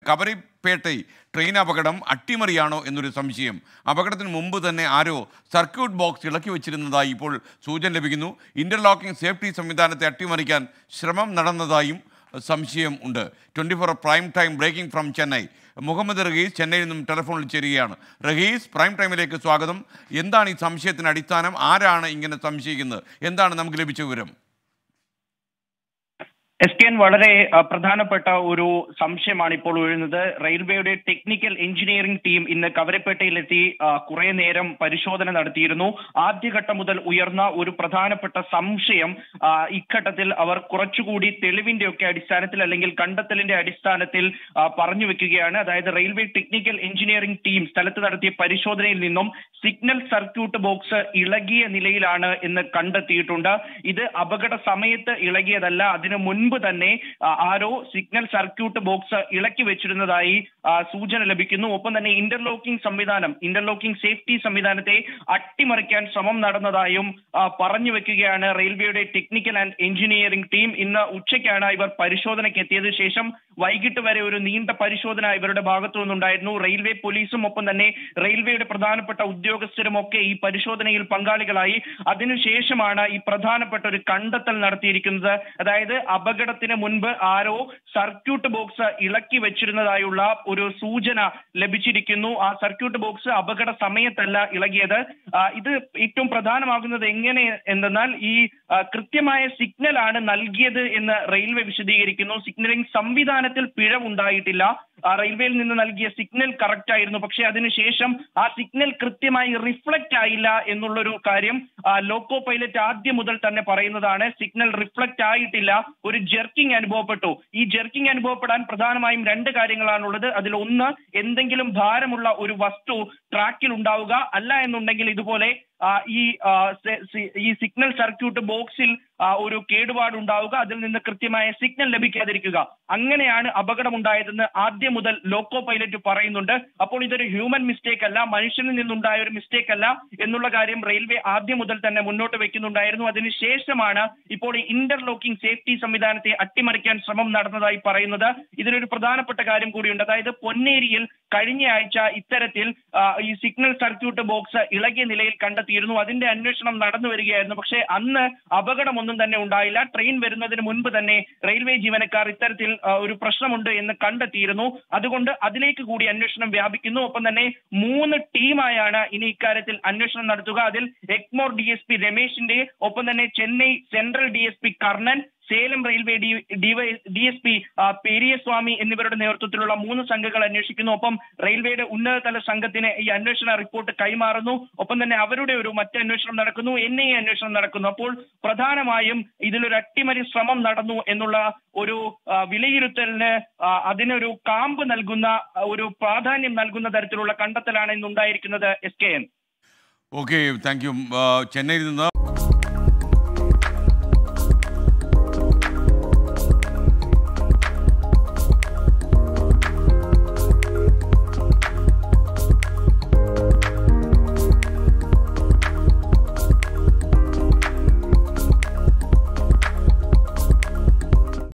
കബരിപ്പേട്ടை train അപകടം അട്ടിമറിയാണോ എന്നൊരു സംശയം അപകടത്തിന് മുമ്പ് തന്നെ ആരോ സർക്യൂട്ട് ബോക്സ് ഇളക്കി വെച്ചിരുന്നതായി ഇപ്പോൾ സൂചന ലഭിക്കുന്നു ഇന്റർലോക്കിംഗ് സേഫ്റ്റി സംവിധാനത്തെ അട്ടിമറിക്കാൻ ശ്രമം നടന്നതായും സംശയം ഉണ്ട് twenty four prime time breaking from Chennai Muhammad Rahees ചെന്നൈയിൽ നിന്നും ടെലിഫോണിൽ ചേരുകയാണ് റഹീസ് പ്രൈം ടൈമിലേക്ക് സ്വാഗതം എന്താണ് ഈ സംശയത്തിന് അടിസ്ഥാനം ആരാണ് ഇങ്ങനെ സംശയിക്കുന്നത് എന്താണ് നമുക്ക് ലഭിച്ച വിവരം എസ് കെ എൻ വളരെ അഹ്, പ്രധാനപ്പെട്ട ഒരു സംശയമാണ് ഇപ്പോൾ ഉയരുന്നത് റെയിൽവേയുടെ ടെക്നിക്കൽ എഞ്ചിനീയറിംഗ് ടീം ഇന്ന് കവരപ്പേട്ടയിലെത്തി അഹ്, കുറെ നേരം പരിശോധന നടത്തിയിരുന്നു ആദ്യഘട്ടം മുതൽ ഉയർന്ന ഒരു പ്രധാനപ്പെട്ട സംശയം അഹ്, ഇഘട്ടത്തിൽ അവർ കുറച്ചുകൂടി തെളിവിന്റെ ഒക്കെ അടിസ്ഥാനത്തിൽ അല്ലെങ്കിൽ കണ്ടെത്തലിന്റെ അടിസ്ഥാനത്തിൽ അഹ്, പറഞ്ഞു വെക്കുകയാണ് അതായത് റെയിൽവേ ടെക്നിക്കൽ എഞ്ചിനീയറിംഗ് ടീം സ്ഥലത്ത് നടത്തിയ പരിശോധനയിൽ നിന്നും സിഗ്നൽ സർക്യൂട്ട് ബോക്സ് ഇളകിയ നിലയിലാണ് എന്ന് കണ്ടെത്തിയിട്ടുണ്ട് ഇത് അപകട സമയത്ത് ഇളകിയതല്ല അതിനു മുൻപ് തന്നെ ആ, ആരോ സിഗ്നൽ സർക്യൂട്ട് ബോക്സ് ഇളക്കി വെച്ചിരുന്നതായി ആ, സൂചന ലഭിക്കുന്നു ഒപ്പം തന്നെ ഇന്റർലോക്കിംഗ് സംവിധാനം ഇന്റർലോക്കിംഗ് സേഫ്റ്റി സംവിധാനത്തെ അട്ടിമറിക്കാൻ ശ്രമം നടന്നതായും ആ, പറഞ്ഞു വെക്കുകയാണ് റെയിൽവേയുടെ ടെക്നിക്കൽ ആൻഡ് എഞ്ചിനീയറിംഗ് ടീം ഇന്ന് ഉച്ചയ്ക്കാണ് ഇവർ പരിശോധനയ്ക്ക് എത്തിയത് ശേഷം വൈകിട്ട് വരെ ഒരു നീണ്ട പരിശോധന ഇവരുടെ ഭാഗത്തു നിന്നുണ്ടായിരുന്നു റെയിൽവേ പോലീസും ഒപ്പം തന്നെ റെയിൽവേയുടെ പ്രധാനപ്പെട്ട ഉദ്യോഗസ്ഥരും ഒക്കെ ഈ പരിശോധനയിൽ പങ്കാളികളായി അതിനുശേഷമാണ് ഈ പ്രധാനപ്പെട്ട ഒരു കണ്ടെത്തൽ നടത്തിയിരിക്കുന്നത് അതായത് അപകടത്തിന് മുൻപ് ആരോ സർക്യൂട്ട് ബോക്സ് ഇളക്കി വെച്ചിരുന്നതായുള്ള ഒരു സൂചന ലഭിച്ചിരിക്കുന്നു ആ സർക്യൂട്ട് ബോക്സ് അപകട സമയത്തല്ല ഇളകിയത് ആ, ഇത് ഏറ്റവും പ്രധാനമാകുന്നത് എങ്ങനെ എന്തെന്നാൽ ഈ ആ, കൃത്യമായ സിഗ്നൽ ആണ് നൽകിയത് എന്ന് റെയിൽവേ വിശദീകരിക്കുന്നു സിഗ്നലിംഗ് സംവിധാനത്തിൽ പിഴവുണ്ടായിട്ടില്ല ആ, റെയിൽവേയിൽ നിന്ന് നൽകിയ സിഗ്നൽ കറക്റ്റ് ആയിരുന്നു പക്ഷേ അതിനുശേഷം ആ സിഗ്നൽ കൃത്യമായി റിഫ്ലക്റ്റ് ആയില്ല എന്നുള്ളൊരു കാര്യം ആ, ലോക്കോ പൈലറ്റ് ആദ്യം മുതൽ തന്നെ പറയുന്നതാണ് സിഗ്നൽ റിഫ്ലക്റ്റ് ആയിട്ടില്ല ഒരു ജെർക്കിംഗ് അനുഭവപ്പെട്ടു ഈ ജെർക്കിംഗ് അനുഭവപ്പെടാൻ പ്രധാനമായും രണ്ട് കാര്യങ്ങളാണുള്ളത് അതിൽ ഒന്ന് എന്തെങ്കിലും ഭാരമുള്ള ഒരു വസ്തു ട്രാക്കിൽ ഉണ്ടാവുക അല്ല എന്നുണ്ടെങ്കിൽ ഇതുപോലെ ആ, ഈ ആ, സെ- സി- ഈ സിഗ്നൽ സർക്യൂട്ട് ബോക്സിൽ ആ, ഒരു കേടുപാട് ഉണ്ടാവുക അതിൽ നിന്ന് കൃത്യമായ സിഗ്നൽ ലഭിക്കാതിരിക്കുക അങ്ങനെയാണ് അപകടമുണ്ടായതെന്ന് ആദ്യം മുതൽ ലോക്കോ പൈലറ്റ് പറയുന്നുണ്ട് അപ്പോൾ ഇതൊരു ഹ്യൂമൻ മിസ്റ്റേക്ക് അല്ല മനുഷ്യനിൽ നിന്നുണ്ടായ ഒരു മിസ്റ്റേക്ക് അല്ല എന്നുള്ള കാര്യം റെയിൽവേ ആദ്യം മുതൽ തന്നെ മുന്നോട്ട് വെക്കുന്നുണ്ടായിരുന്നു അതിനുശേഷമാണ് ഇപ്പോൾ ഈ ഇന്റർലോക്കിംഗ് സേഫ്റ്റി സംവിധാനത്തെ അട്ടിമറിക്കാൻ ശ്രമം നടന്നതായി പറയുന്നത് ഇതിനൊരു പ്രധാനപ്പെട്ട കാര്യം കൂടിയുണ്ട് അതായത് പൊന്നേരിയിൽ കഴിഞ്ഞ ആഴ്ച ഇത്തരത്തിൽ ആ, ഈ സിഗ്നൽ സർക്യൂട്ട് ബോക്സ് ഇളകിയ നിലയിൽ കണ്ടെത്തിയിരുന്നു അതിന്റെ അന്വേഷണം നടന്നു വരികയായിരുന്നു പക്ഷേ അന്ന് അപകടമൊന്നും തന്നെ ഉണ്ടായില്ല ട്രെയിൻ വരുന്നതിന് മുൻപ് തന്നെ റെയിൽവേ ജീവനക്കാർ ഇത്തരത്തിൽ ആ, ഒരു പ്രശ്നമുണ്ട് എന്ന് കണ്ടെത്തിയിരുന്നു അതുകൊണ്ട് അതിലേക്ക് കൂടി അന്വേഷണം വ്യാപിക്കുന്നു ഒപ്പം തന്നെ മൂന്ന് ടീമായാണ് ഇനി ഇക്കാര്യത്തിൽ അന്വേഷണം നടത്തുക അതിൽ എക്മോർ ഡി എസ് പി രമേശിന്റെ ഒപ്പം തന്നെ Chennai central D S P Karnan Salem railway D S P Periyaswamy എന്നിവരുടെ നേതൃത്വത്തിലുള്ള മൂന്ന് സംഘങ്ങൾ അന്വേഷിക്കുന്നു ഒപ്പം റെയിൽവേയുടെ ഉന്നതതല സംഘത്തിന് ഈ അന്വേഷണ റിപ്പോർട്ട് കൈമാറുന്നു ഒപ്പം തന്നെ അവരുടെ ഒരു മറ്റ് അന്വേഷണം നടക്കുന്നു എൻ ഐ അന്വേഷണം നടക്കുന്നു അപ്പോൾ പ്രധാനമായും ഇതിലൊരു അട്ടിമറി ശ്രമം നടന്നു എന്നുള്ള ഒരു ആ, വിലയിരുത്തലിന് ആ, അതിനൊരു കാമ്പ് നൽകുന്ന ആ, ഒരു പ്രാധാന്യം നൽകുന്ന തരത്തിലുള്ള കണ്ടെത്തലാണ് ഇന്നുണ്ടായിരിക്കുന്നത് S K N okay thank you ചെന്നൈയിൽ നിന്ന്